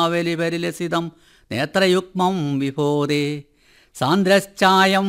രമാവലിപരിലസിതം നേത്രയുഗ്മം വിഭോദേ സാന്ദ്രശ്ചായം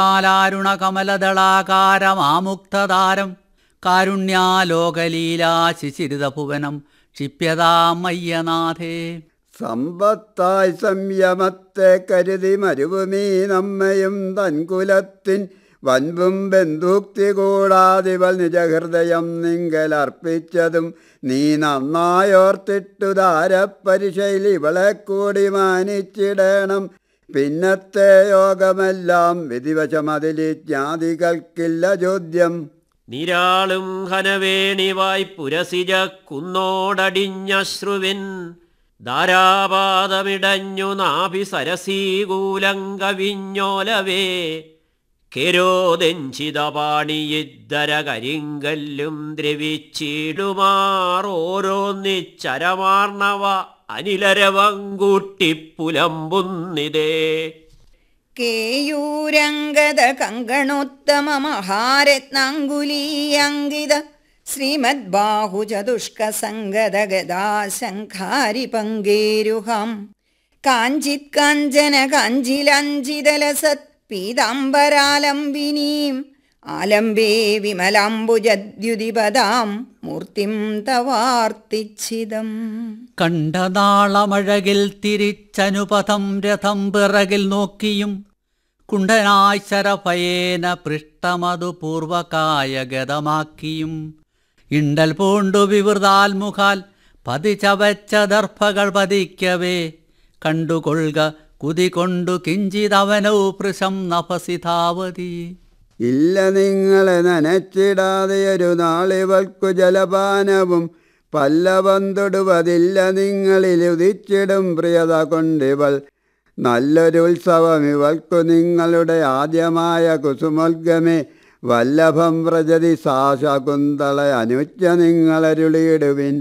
വിശാലാരുണകമലദളാകാരമാമുക്തതാരം കാരുണ്യാലോകലീലാ ശിശിരിതഭുവനം ക്ഷിപ്യതാമയ്യനാഥേ സമ്പത്തായി സംയമത്തെ കരുതി മരുഭൂമി നമ്മയും തൻകുലത്തിൻ വൻപും ബന്ധുക്തി കൂടാതിവൾ നിജഹൃദയം നിങ്കലർപ്പിച്ചതും നീ നന്നായോർത്തിട്ടു ധാരപ്പരിശൈലി ഇവളെ കൂടി മാനിച്ചിടണം പിന്നത്തെ യോഗമെല്ലാം വിധിവശമതിലി ജ്ഞാതികൾക്കില്ല ചോദ്യം നിരാളും ഹനവേണിവായ് പുരസിജ കുന്നോടടിഞ്ഞശ്രുവിൻ ധാരാപാതമിടഞ്ഞു നാഭി സരസീകൂലം കവിഞ്ഞോലവേ കെരോദഞ്ചിതപാണിയിദ്ധര കരിങ്കല്ലും ദ്രവിച്ചിടുമാറോരോന്നിച്ചരമാർണവ അനിലരവങ്കൂട്ടിപ്പുലമ്പുന്നിതേ കേയൂരംഗത കങ്കണോത്തമ മഹാരത്നാങ്കുലീയങ്കിത ശ്രീമദ് ബാഹുചതുഷ്ക സംഗത ഗദാശങ്കാരി പങ്കേരുഹാം കാഞ്ചിത് കാഞ്ചന കാഞ്ചിലഞ്ചിതലസത് പീതാംബരാലംബിനീം ആലംബേ വിമലാംബുജദ്യുതിപദാം മൂർത്തിം തവാർത്തിച്ചിതം കണ്ട നാളമഴകിൽ തിരിച്ചനുപഥം രഥം പിറകിൽ നോക്കിയും കുണ്ടനായി ശരഭയേന പൃഷ്ടമതു പൂർവകായ ഗതമാക്കിയും ഇണ്ടൽ പൂണ്ടു വിവൃതാൽമുഖാൽ പതിച്ചവച്ച ദർഭകൾ പതിക്കവേ കണ്ടുകൊള്ളുക കുതികൊണ്ടു കിഞ്ചിതവനോ പൃശം നഭസിതാവതി ഇല്ല നിങ്ങളെ നനച്ചിടാതെ ഒരു നാളിവൾക്കു ജലപാനവും പല്ലവം തൊടുവതില്ല നിങ്ങളിൽ ഉദിച്ചിടും പ്രിയത കൊണ്ടിവൾ നല്ലൊരു ഉത്സവം ഇവൾക്കു നിങ്ങളുടെ ആദ്യമായ കുസുമോൽഗമേ വല്ലഭം വ്രജതി സാശകുന്തള അനുച്ച നിങ്ങളരുളിയിടുവിൻ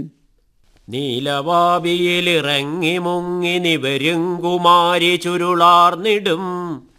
നീലവാപിയിലിറങ്ങി മുങ്ങി നിവരും കുമാരി ചുരുളാർന്നിടും